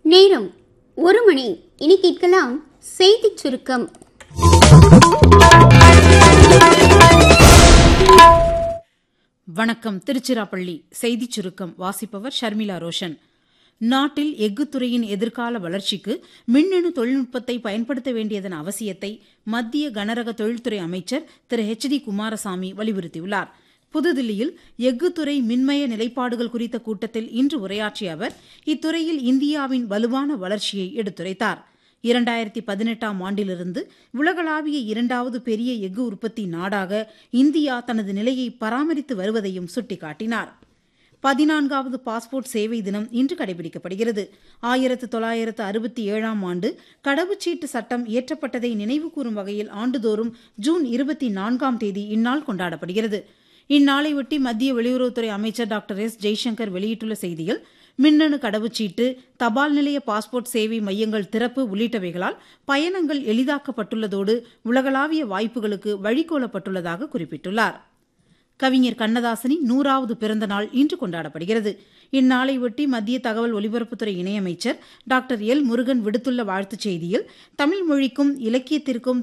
நேரம் ஒரு மணி இனி கேட்கலாம் செய்திச் சுருக்கம் வணக்கம் திருச்சிராப்பள்ளி செய்திச் சுருக்கம் வாசிப்பவர் ஷர்மிளா ரோஷன் நாட்டில் எஃகு துறையின் எதிர்கால வளர்ச்சிக்கு மின்னணு தொழில்நுட்பத்தை பயன்படுத்த வேண்டியதன் அவசியத்தை மத்திய கனரக தொழில்துறை அமைச்சர் திரு ஹெச் டி குமாரசாமி வலியுறுத்தியுள்ளார் புதுதில்லியில் எஃகு துறை மின்மய நிலைப்பாடுகள் குறித்த கூட்டத்தில் இன்று உரையாற்றிய அவர் இத்துறையில் இந்தியாவின் வலுவான வளர்ச்சியை எடுத்துரைத்தார் இரண்டாயிரத்தி பதினெட்டாம் ஆண்டிலிருந்து உலகளாவிய இரண்டாவது பெரிய எஃகு உற்பத்தி நாடாக இந்தியா தனது நிலையை பராமரித்து வருவதையும் சுட்டிக்காட்டினார் பதினான்காவது பாஸ்போர்ட் சேவை தினம் இன்று கடைபிடிக்கப்படுகிறது ஆயிரத்து தொள்ளாயிரத்து அறுபத்தி ஏழாம் ஆண்டு கடவுச்சீட்டு சட்டம் இயற்றப்பட்டதை நினைவுகூரும் வகையில் ஆண்டுதோறும் ஜூன் இருபத்தி நான்காம் தேதி இந்நாள் கொண்டாடப்படுகிறது இந்நாளையொட்டி மத்திய வெளியுறவுத்துறை அமைச்சர் டாக்டர் எஸ் ஜெய்சங்கர் வெளியிட்டுள்ள செய்தியில் மின்னணு கடவுச்சீட்டு தபால் நிலைய பாஸ்போர்ட் சேவை மையங்கள் திறப்பு உள்ளிட்டவைகளால் பயணங்கள் எளிதாக்கப்பட்டுள்ளதோடு உலகளாவிய வாய்ப்புகளுக்கு வழிகோலப்பட்டுள்ளதாக குறிப்பிட்டுள்ளார் கவிஞர் கண்ணதாசனின் நூறாவது பிறந்த நாள் இன்று கொண்டாடப்படுகிறது இந்நாளையொட்டி மத்திய தகவல் ஒலிபரப்புத்துறை இணையமைச்சர் டாக்டர் எல் முருகன் விடுத்துள்ள வாழ்த்துச் செய்தியில் தமிழ் மொழிக்கும் இலக்கியத்திற்கும்